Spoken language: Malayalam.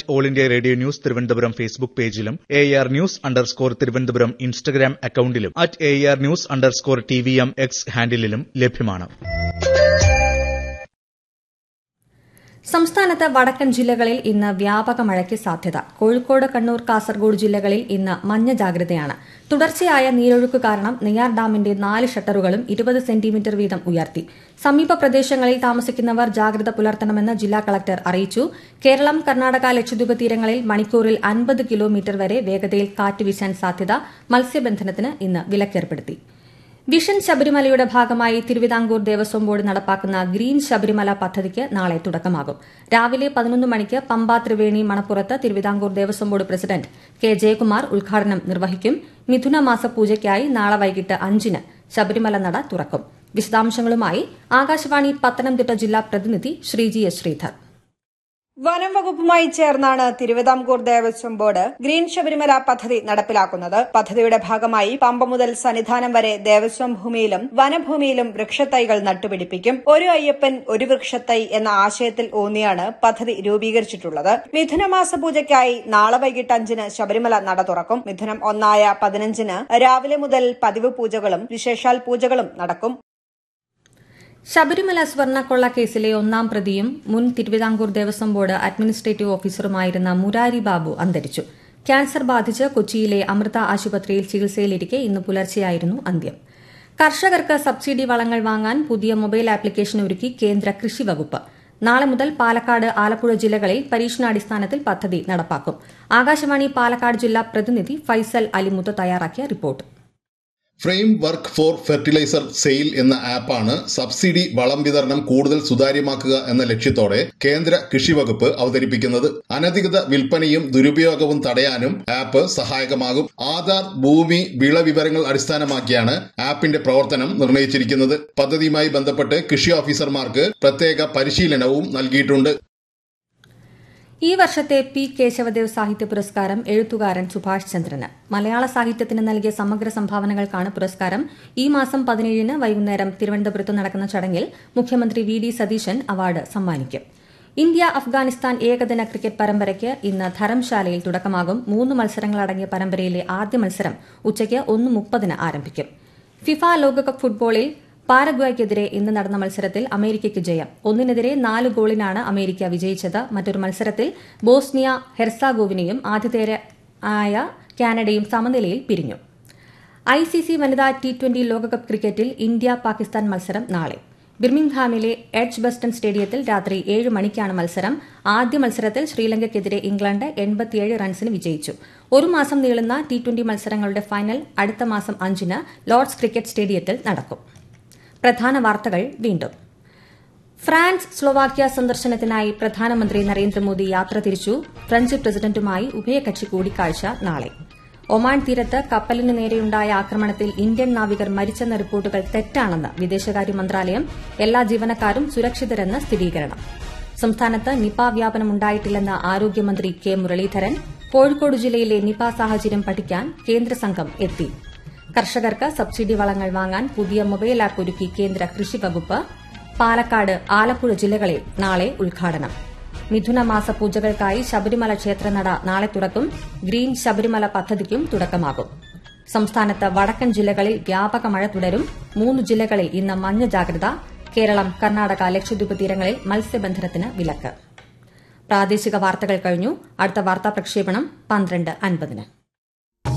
at all India radio news Thiruvananthapuram Facebook പേജിലും A R news underscore Thiruvananthapuram Instagram അക്കൌണ്ടിലും at A R news underscore T V M X ഹാൻഡിലും ലഭ്യമാണ് സംസ്ഥാനത്ത് വടക്കൻ ജില്ലകളിൽ ഇന്ന് വ്യാപക മഴയ്ക്ക് സാധ്യത കോഴിക്കോട് കണ്ണൂർ കാസർഗോഡ് ജില്ലകളിൽ ഇന്ന് മഞ്ഞ ജാഗ്രതയാണ് തുടർച്ചയായ നീരൊഴുക്ക് കാരണം നെയ്യാർ ഡാമിന്റെ നാല് ഷട്ടറുകളും ഇരുപത് സെന്റിമീറ്റർ വീതം ഉയർത്തി സമീപ പ്രദേശങ്ങളിൽ താമസിക്കുന്നവർ ജാഗ്രത പുലർത്തണമെന്ന് ജില്ലാ കളക്ടർ അറിയിച്ചു കേരളം കർണാടക ലക്ഷദ്വീപ് തീരങ്ങളിൽ മണിക്കൂറിൽ അൻപത് കിലോമീറ്റർ വരെ വേഗതയിൽ കാറ്റ് വീശാൻ സാധ്യത മത്സ്യബന്ധനത്തിന് ഇന്ന് വിലക്കേർപ്പെടുത്തി വിഷൻ ശബരിമലയുടെ ഭാഗമായി തിരുവിതാംകൂർ ദേവസ്വം ബോർഡ് നടപ്പാക്കുന്ന ഗ്രീൻ ശബരിമല പദ്ധതിക്ക് നാളെ തുടക്കമാകും രാവിലെ പതിനൊന്ന് മണിക്ക് പമ്പ ത്രിവേണി മണപ്പുറത്ത് Thiruvithamkoor Devaswom board president K Jayakumar ഉദ്ഘാടനം നിർവഹിക്കും മിഥുന മാസ പൂജയ്ക്കായി നാളെ വൈകിട്ട് അഞ്ചിന് ശബരിമല നട തുറക്കും വിശദാംശങ്ങളുമായി ആകാശവാണി പത്തനംതിട്ട ജില്ലാ പ്രതിനിധി ശ്രീജി എസ് ശ്രീധർ വനം വകുപ്പുമായി ചേർന്നാണ് തിരുവിതാംകൂർ ദേവസ്വം ബോർഡ് ഗ്രീൻ ശബരിമല പദ്ധതി നടപ്പിലാക്കുന്നത് പദ്ധതിയുടെ ഭാഗമായി പമ്പ മുതൽ സന്നിധാനം വരെ ദേവസ്വം ഭൂമിയിലും വനഭൂമിയിലും വൃക്ഷത്തൈകൾ നട്ടുപിടിപ്പിക്കും ഒരു അയ്യപ്പൻ ഒരു വൃക്ഷത്തൈ എന്ന ആശയത്തിൽ ഊന്നിയാണ് പദ്ധതി രൂപീകരിച്ചിട്ടുള്ളത് മിഥുനമാസ പൂജയ്ക്കായി നാളെ വൈകിട്ട് അഞ്ചിന് ശബരിമല നട തുറക്കും മിഥുനം ഒന്നായ പതിനഞ്ചിന് രാവിലെ മുതൽ പതിവ് പൂജകളും വിശേഷാൽ പൂജകളും നടക്കും ശബരിമല സ്വർണ്ണക്കൊള്ള കേസിലെ ഒന്നാം പ്രതിയും മുൻ തിരുവിതാംകൂർ ദേവസ്വം ബോർഡ് അഡ്മിനിസ്ട്രേറ്റീവ് ഓഫീസറുമായിരുന്ന മുരാരി ബാബു അന്തരിച്ചു ക്യാൻസർ ബാധിച്ച് കൊച്ചിയിലെ അമൃത ആശുപത്രിയിൽ ചികിത്സയിലിരിക്കെ ഇന്ന് പുലർച്ചെയായിരുന്നു അന്ത്യം കർഷകർക്ക് സബ്സിഡി വളങ്ങൾ വാങ്ങാൻ പുതിയ മൊബൈൽ ആപ്ലിക്കേഷൻ ഒരുക്കി കേന്ദ്ര കൃഷി വകുപ്പ് നാളെ മുതൽ പാലക്കാട് ആലപ്പുഴ ജില്ലകളിൽ പരീക്ഷണാടിസ്ഥാനത്തിൽ പദ്ധതി നടപ്പാക്കും ആകാശവാണി പാലക്കാട് ജില്ലാ പ്രതിനിധി ഫൈസൽ അലിമുത്ത് തയ്യാറാക്കിയ report frame for fertiliser sale എന്ന ആപ്പാണ് സബ്സിഡി വളം വിതരണം കൂടുതൽ സുതാര്യമാക്കുക എന്ന ലക്ഷ്യത്തോടെ കേന്ദ്ര കൃഷി വകുപ്പ് അവതരിപ്പിക്കുന്നത് അനധികൃത വിൽപ്പനയും ദുരുപയോഗവും തടയാനും ആപ്പ് സഹായകമാകും ആധാർ ഭൂമി വിള വിവരങ്ങൾ അടിസ്ഥാനമാക്കിയാണ് ആപ്പിന്റെ പ്രവർത്തനം നിർണ്ണയിച്ചിരിക്കുന്നത് പദ്ധതിയുമായി ബന്ധപ്പെട്ട് കൃഷി ഓഫീസർമാർക്ക് പ്രത്യേക പരിശീലനവും നൽകിയിട്ടുണ്ട് ഈ വർഷത്തെ പി കേശവദേവ് സാഹിത്യ പുരസ്കാരം എഴുത്തുകാരൻ സുഭാഷ് ചന്ദ്രന് മലയാള സാഹിത്യത്തിന് നൽകിയ സമഗ്ര സംഭാവനകൾക്കാണ് പുരസ്കാരം ഈ മാസം പതിനേഴിന് വൈകുന്നേരം തിരുവനന്തപുരത്ത് നടക്കുന്ന ചടങ്ങിൽ മുഖ്യമന്ത്രി വി ഡി സതീശൻ അവാർഡ് സമ്മാനിക്കും ഇന്ത്യ അഫ്ഗാനിസ്ഥാൻ ഏകദിന ക്രിക്കറ്റ് പരമ്പരയ്ക്ക് ഇന്ന് ധരംശാലയിൽ തുടക്കമാകും മൂന്ന് മത്സരങ്ങളടങ്ങിയ പരമ്പരയിലെ ആദ്യ മത്സരം ഉച്ചയ്ക്ക് ഒന്ന് മുപ്പതിന് ആരംഭിക്കും ഫിഫ ലോകകപ്പ് ഫുട്ബോളിൽ പാരഗ്വായ്ക്കെതിരെ ഇന്ന് നടന്ന മത്സരത്തിൽ അമേരിക്കയ്ക്ക് ജയം ഒന്നിനെതിരെ നാല് ഗോളിനാണ് അമേരിക്ക വിജയിച്ചത് മറ്റൊരു മത്സരത്തിൽ ബോസ്നിയ ഹെർസാഗോവിനെയും ആതിഥേയരായ കാനഡയും സമനിലയിൽ പിരിഞ്ഞു ഐ സി സി വനിതാ ടി ട്വന്റി ലോകകപ്പ് ക്രിക്കറ്റിൽ ഇന്ത്യ പാകിസ്ഥാൻ മത്സരം നാളെ ബിർമിംഗ്ഹാമിലെ എഡ്ജ് ബസ്റ്റൺ സ്റ്റേഡിയത്തിൽ രാത്രി ഏഴ് മണിക്കാണ് മത്സരം ആദ്യ മത്സരത്തിൽ ശ്രീലങ്കയ്ക്കെതിരെ ഇംഗ്ലണ്ട് എൺപത്തിയേഴ് റൺസിന് വിജയിച്ചു ഒരു മാസം നീളുന്ന ടി ട്വന്റി മത്സരങ്ങളുടെ ഫൈനൽ അടുത്ത മാസം അഞ്ചിന് ലോർഡ്സ് ക്രിക്കറ്റ് സ്റ്റേഡിയത്തിൽ നടക്കും പ്രധാന വാർത്തകൾ വീണ്ടും ഫ്രാൻസ് സ്ലോവാക്യ സന്ദർശനത്തിനായി പ്രധാനമന്ത്രി നരേന്ദ്രമോദി യാത്ര തിരിച്ചു ഫ്രഞ്ച് പ്രസിഡന്റുമായി ഉഭയകക്ഷി കൂടിക്കാഴ്ച നാളെ ഒമാൻ തീരത്ത് കപ്പലിന് നേരെയുണ്ടായ ആക്രമണത്തിൽ ഇന്ത്യൻ നാവികർ മരിച്ചെന്ന റിപ്പോർട്ടുകൾ തെറ്റാണെന്ന് വിദേശകാര്യ മന്ത്രാലയം എല്ലാ ജീവനക്കാരും സുരക്ഷിതരെന്ന് സ്ഥിരീകരണം സംസ്ഥാനത്ത് നിപ വ്യാപനം ഉണ്ടായിട്ടില്ലെന്ന് ആരോഗ്യമന്ത്രി കെ മുരളീധരൻ കോഴിക്കോട് ജില്ലയിലെ നിപ സാഹചര്യം പഠിക്കാൻ കേന്ദ്ര സംഘം എത്തി കർഷകർക്ക് സബ്സിഡി വളങ്ങൾ വാങ്ങാൻ പുതിയ മൊബൈൽ ആപ്പ് ഒരുക്കി കേന്ദ്ര കൃഷി വകുപ്പ് പാലക്കാട് ആലപ്പുഴ ജില്ലകളിൽ നാളെ ഉദ്ഘാടനം മിഥുനമാസ പൂജകൾക്കായി ശബരിമല ക്ഷേത്രനട നാളെ തുറക്കും ഗ്രീൻ ശബരിമല പദ്ധതിക്കും തുടക്കമാകും സംസ്ഥാനത്ത് വടക്കൻ ജില്ലകളിൽ വ്യാപക മഴ തുടരും മൂന്ന് ജില്ലകളിൽ ഇന്ന് മഞ്ഞ ജാഗ്രത കേരളം കർണാടക ലക്ഷദ്വീപ് തീരങ്ങളിൽ മത്സ്യബന്ധനത്തിന് വിലക്ക് പ്രാദേശിക വാർത്തകൾ കഴിഞ്ഞു അടുത്ത വാർത്താ പ്രക്ഷേപണം പന്ത്രണ്ട് അൻപതിന്